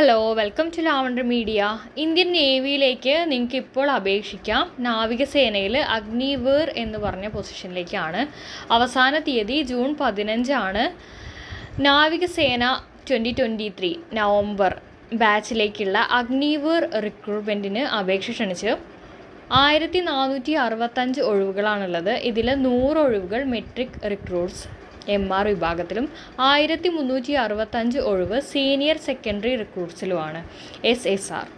hello welcome to Lavender Media Indian നേവിയിലേക്ക് നിങ്ങൾക്ക് ഇപ്പോൾ അപേക്ഷിക്കാം നാവികസേനയിൽ അഗ്നിവീർ എന്ന് പറഞ്ഞ പൊസിഷനിലേക്കാണ് അവസാന തീയതി ജൂൺ പതിനഞ്ചാണ് നാവികസേന ട്വൻ്റി ട്വൻ്റി ത്രീ നവംബർ ബാച്ചിലേക്കുള്ള അഗ്നിവീർ റിക്രൂട്ട്മെൻറ്റിന് അപേക്ഷ ക്ഷണിച്ച് ആയിരത്തി നാനൂറ്റി അറുപത്തഞ്ച് ഒഴിവുകളാണുള്ളത് ഇതിൽ നൂറ് ഒഴിവുകൾ മെട്രിക് റിക്രൂട്ട്സ് എം ആർ വിഭാഗത്തിലും ആയിരത്തി മുന്നൂറ്റി അറുപത്തഞ്ച് ഒഴിവ് സീനിയർ സെക്കൻഡറി റിക്രൂട്ട്സിലുമാണ് എസ് എസ് ആർ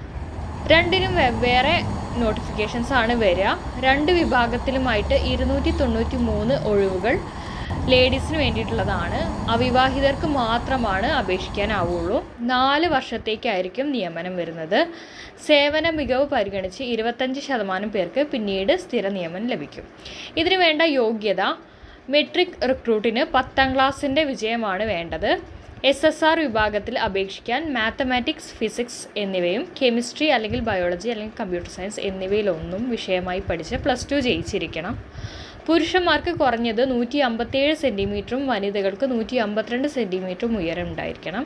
രണ്ടിനും വെവ്വേറെ നോട്ടിഫിക്കേഷൻസ് ആണ് വരിക രണ്ട് വിഭാഗത്തിലുമായിട്ട് ഇരുന്നൂറ്റി തൊണ്ണൂറ്റി മൂന്ന് ഒഴിവുകൾ ലേഡീസിന് വേണ്ടിയിട്ടുള്ളതാണ് അവിവാഹിതർക്ക് മാത്രമാണ് അപേക്ഷിക്കാനാവുള്ളൂ നാല് വർഷത്തേക്കായിരിക്കും നിയമനം വരുന്നത് സേവന മികവ് പരിഗണിച്ച് ഇരുപത്തഞ്ച് ശതമാനം പേർക്ക് പിന്നീട് സ്ഥിര നിയമനം ലഭിക്കും ഇതിനു വേണ്ട യോഗ്യത മെട്രിക് റിക്രൂട്ടിന് പത്താം ക്ലാസ്സിൻ്റെ വിജയമാണ് വേണ്ടത് എസ് എസ് ആർ വിഭാഗത്തിൽ അപേക്ഷിക്കാൻ മാത്തമാറ്റിക്സ് ഫിസിക്സ് എന്നിവയും കെമിസ്ട്രി അല്ലെങ്കിൽ ബയോളജി അല്ലെങ്കിൽ കമ്പ്യൂട്ടർ സയൻസ് എന്നിവയിലൊന്നും വിഷയമായി പഠിച്ച് പ്ലസ് ടു ജയിച്ചിരിക്കണം പുരുഷന്മാർക്ക് കുറഞ്ഞത് നൂറ്റി അമ്പത്തേഴ് സെൻറ്റിമീറ്ററും വനിതകൾക്ക് നൂറ്റി അമ്പത്തിരണ്ട് സെൻറ്റിമീറ്ററും ഉയരം ഉണ്ടായിരിക്കണം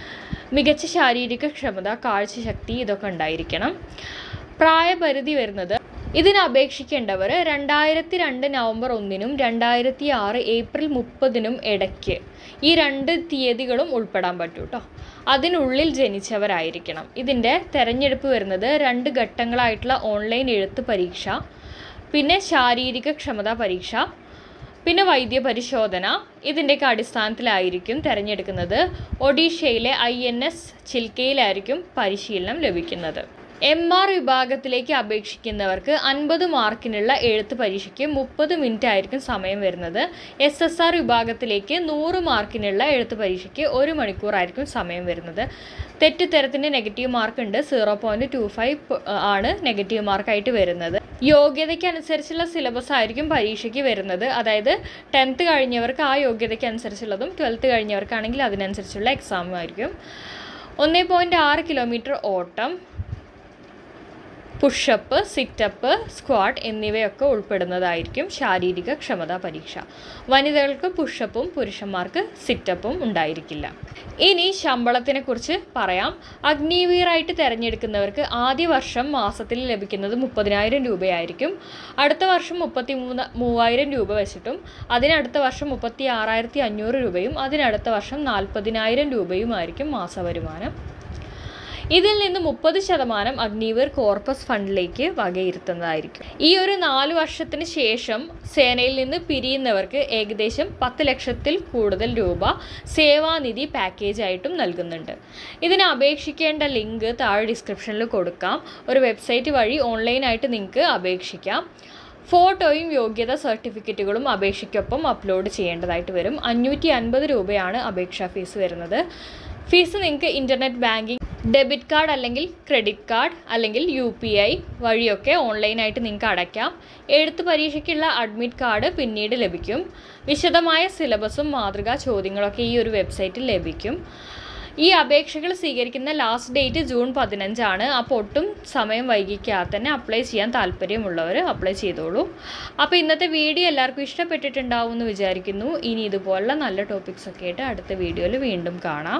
മികച്ച ശാരീരിക ക്ഷമത കാഴ്ചശക്തി ഇതൊക്കെ ഉണ്ടായിരിക്കണം പ്രായപരിധി വരുന്നത് ഇതിന് അപേക്ഷിക്കേണ്ടവർ രണ്ടായിരത്തി രണ്ട് നവംബർ ഒന്നിനും രണ്ടായിരത്തി ആറ് ഏപ്രിൽ മുപ്പതിനും ഇടയ്ക്ക് ഈ രണ്ട് തീയതികളും ഉൾപ്പെടാൻ പറ്റൂ കേട്ടോ അതിനുള്ളിൽ ജനിച്ചവരായിരിക്കണം ഇതിൻ്റെ തെരഞ്ഞെടുപ്പ് വരുന്നത് രണ്ട് ഘട്ടങ്ങളായിട്ടുള്ള ഓൺലൈൻ എഴുത്ത് പരീക്ഷ പിന്നെ ശാരീരിക ക്ഷമതാ പരീക്ഷ പിന്നെ വൈദ്യ പരിശോധന ഇതിൻ്റെയൊക്കെ അടിസ്ഥാനത്തിലായിരിക്കും തിരഞ്ഞെടുക്കുന്നത് ഒഡീഷയിലെ ഐ എൻ എസ് ചിൽക്കയിലായിരിക്കും പരിശീലനം ലഭിക്കുന്നത് എം ആർ വിഭാഗത്തിലേക്ക് അപേക്ഷിക്കുന്നവർക്ക് അൻപത് മാർക്കിനുള്ള എഴുത്ത് പരീക്ഷയ്ക്ക് മുപ്പത് മിനിറ്റ് ആയിരിക്കും സമയം വരുന്നത് എസ് എസ് ആർ വിഭാഗത്തിലേക്ക് നൂറ് മാർക്കിനുള്ള എഴുത്ത് പരീക്ഷയ്ക്ക് ഒരു മണിക്കൂറായിരിക്കും സമയം വരുന്നത് തെറ്റുത്തരത്തിന് നെഗറ്റീവ് മാർക്ക് ഉണ്ട് സീറോ പോയിൻറ്റ് ടു ഫൈവ് ആണ് നെഗറ്റീവ് മാർക്കായിട്ട് വരുന്നത് യോഗ്യതയ്ക്ക് അനുസരിച്ചുള്ള സിലബസ് ആയിരിക്കും പരീക്ഷയ്ക്ക് വരുന്നത് അതായത് ടെൻത്ത് കഴിഞ്ഞവർക്ക് ആ യോഗ്യതയ്ക്ക് അനുസരിച്ചുള്ളതും ട്വൽത്ത് കഴിഞ്ഞവർക്കാണെങ്കിൽ അതിനനുസരിച്ചുള്ള എക്സാമും ആയിരിക്കും ഒന്നേ പോയിൻറ്റ് ആറ് കിലോമീറ്റർ ഓട്ടം പുഷപ്പ് സിറ്റപ്പ് സ്ക്വാട്ട് എന്നിവയൊക്കെ ഉൾപ്പെടുന്നതായിരിക്കും ശാരീരിക ക്ഷമതാ പരീക്ഷ വനിതകൾക്ക് പുഷപ്പും പുരുഷന്മാർക്ക് സിറ്റപ്പും ഉണ്ടായിരിക്കില്ല ഇനി ശമ്പളത്തിനെ കുറിച്ച് പറയാം അഗ്നിവീറായിട്ട് തിരഞ്ഞെടുക്കുന്നവർക്ക് ആദ്യ വർഷം മാസത്തിൽ ലഭിക്കുന്നത് മുപ്പതിനായിരം രൂപയായിരിക്കും അടുത്ത വർഷം മുപ്പത്തി മൂന്ന് മൂവായിരം രൂപ വെച്ചിട്ടും അതിനടുത്ത വർഷം മുപ്പത്തി ആറായിരത്തി അഞ്ഞൂറ് രൂപയും അതിനടുത്ത വർഷം നാൽപ്പതിനായിരം രൂപയുമായിരിക്കും മാസവരുമാനം ഇതിൽ നിന്ന് മുപ്പത് ശതമാനം അഗ്നിവീർ കോർപ്പസ് ഫണ്ടിലേക്ക് വകയിരുത്തുന്നതായിരിക്കും ഈ ഒരു നാല് വർഷത്തിന് ശേഷം സേനയിൽ നിന്ന് പിരിയുന്നവർക്ക് ഏകദേശം പത്ത് ലക്ഷത്തിൽ കൂടുതൽ രൂപ സേവാനിധി പാക്കേജ് ആയിട്ടും നൽകുന്നുണ്ട് ഇതിന് അപേക്ഷിക്കേണ്ട ലിങ്ക് താഴെ ഡിസ്ക്രിപ്ഷനിൽ കൊടുക്കാം ഒരു വെബ്സൈറ്റ് വഴി ഓൺലൈനായിട്ട് നിങ്ങൾക്ക് അപേക്ഷിക്കാം ഫോട്ടോയും യോഗ്യത സർട്ടിഫിക്കറ്റുകളും അപേക്ഷയ്ക്കൊപ്പം അപ്ലോഡ് ചെയ്യേണ്ടതായിട്ട് വരും അഞ്ഞൂറ്റി അൻപത് രൂപയാണ് അപേക്ഷാ ഫീസ് വരുന്നത് ഫീസ് നിങ്ങൾക്ക് ഇൻ്റർനെറ്റ് ബാങ്കിങ് ഡെബിറ്റ് കാർഡ് അല്ലെങ്കിൽ ക്രെഡിറ്റ് കാർഡ് അല്ലെങ്കിൽ യു പി ഐ വഴിയൊക്കെ ഓൺലൈനായിട്ട് നിങ്ങൾക്ക് അടയ്ക്കാം എഴുത്ത് പരീക്ഷയ്ക്കുള്ള അഡ്മിറ്റ് കാർഡ് പിന്നീട് ലഭിക്കും വിശദമായ സിലബസും മാതൃകാ ചോദ്യങ്ങളൊക്കെ ഈ ഒരു വെബ്സൈറ്റിൽ ലഭിക്കും ഈ അപേക്ഷകൾ സ്വീകരിക്കുന്ന ലാസ്റ്റ് ഡേറ്റ് ജൂൺ പതിനഞ്ചാണ് അപ്പോൾ ഒട്ടും സമയം വൈകിക്കാതെ തന്നെ അപ്ലൈ ചെയ്യാൻ താല്പര്യമുള്ളവർ അപ്ലൈ ചെയ്തോളൂ അപ്പോൾ ഇന്നത്തെ വീഡിയോ എല്ലാവർക്കും ഇഷ്ടപ്പെട്ടിട്ടുണ്ടാവും എന്ന് വിചാരിക്കുന്നു ഇനി ഇതുപോലുള്ള നല്ല ടോപ്പിക്സ് ഒക്കെ ആയിട്ട് അടുത്ത വീഡിയോയിൽ വീണ്ടും കാണാം